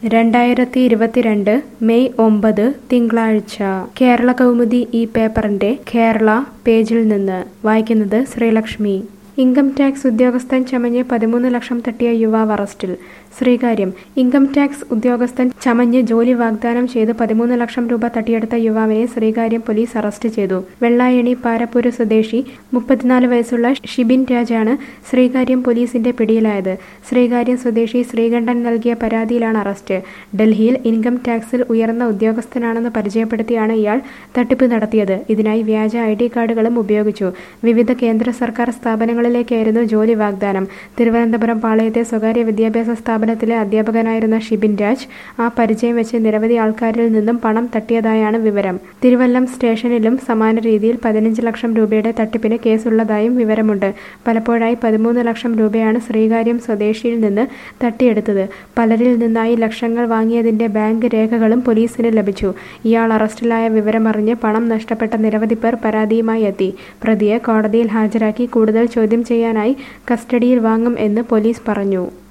രണ്ടായിരത്തി ഇരുപത്തിരണ്ട് മെയ് ഒമ്പത് തിങ്കളാഴ്ച കേരള കൗമുദി ഈ പേപ്പറിന്റെ കേരള പേജിൽ നിന്ന് വായിക്കുന്നത് ശ്രീലക്ഷ്മി ഇൻകം ടാക്സ് ഉദ്യോഗസ്ഥൻ ചമഞ്ഞ് പതിമൂന്ന് ലക്ഷം തട്ടിയ യുവാവ് അറസ്റ്റിൽ ശ്രീകാര്യം ഇൻകം ടാക്സ് ഉദ്യോഗസ്ഥൻ ചമഞ്ഞ് ജോലി വാഗ്ദാനം ചെയ്ത് പതിമൂന്ന് ലക്ഷം രൂപ തട്ടിയെടുത്ത യുവാവിനെ ശ്രീകാര്യം പോലീസ് അറസ്റ്റ് ചെയ്തു വെള്ളായണി പാരപ്പൂര് സ്വദേശി മുപ്പത്തിനാല് വയസ്സുള്ള ഷിബിൻ രാജാണ് ശ്രീകാര്യം പോലീസിന്റെ പിടിയിലായത് ശ്രീകാര്യം സ്വദേശി ശ്രീകണ്ഠൻ നൽകിയ പരാതിയിലാണ് അറസ്റ്റ് ഡൽഹിയിൽ ഇൻകം ടാക്സിൽ ഉയർന്ന ഉദ്യോഗസ്ഥനാണെന്ന് പരിചയപ്പെടുത്തിയാണ് ഇയാൾ തട്ടിപ്പ് നടത്തിയത് ഇതിനായി വ്യാജ ഐ ഡി കാർഡുകളും ഉപയോഗിച്ചു വിവിധ കേന്ദ്ര സർക്കാർ സ്ഥാപനങ്ങളിലേക്കായിരുന്നു ജോലി വാഗ്ദാനം തിരുവനന്തപുരം പാളയത്തെ സ്വകാര്യ വിദ്യാഭ്യാസ സ്ഥാപനത്തിലെ അധ്യാപകനായിരുന്ന ഷിബിൻ രാജ് ആ പരിചയം വെച്ച് നിരവധി ആൾക്കാരിൽ നിന്നും പണം തട്ടിയതായാണ് വിവരം തിരുവല്ലം സ്റ്റേഷനിലും സമാന രീതിയിൽ പതിനഞ്ച് ലക്ഷം രൂപയുടെ തട്ടിപ്പിന് കേസുള്ളതായും വിവരമുണ്ട് പലപ്പോഴായി പതിമൂന്ന് ലക്ഷം രൂപയാണ് ശ്രീകാര്യം സ്വദേശിയിൽ നിന്ന് തട്ടിയെടുത്തത് പലരിൽ നിന്നായി ലക്ഷങ്ങൾ വാങ്ങിയതിന്റെ ബാങ്ക് രേഖകളും പോലീസിന് ലഭിച്ചു ഇയാൾ അറസ്റ്റിലായ വിവരമറിഞ്ഞ് പണം നഷ്ടപ്പെട്ട നിരവധി പേർ പരാതിയുമായി എത്തി പ്രതിയെ കോടതിയിൽ ഹാജരാക്കി കൂടുതൽ ചോദ്യം ചെയ്യാനായി കസ്റ്റഡിയിൽ വാങ്ങും എന്ന് പോലീസ് പറഞ്ഞു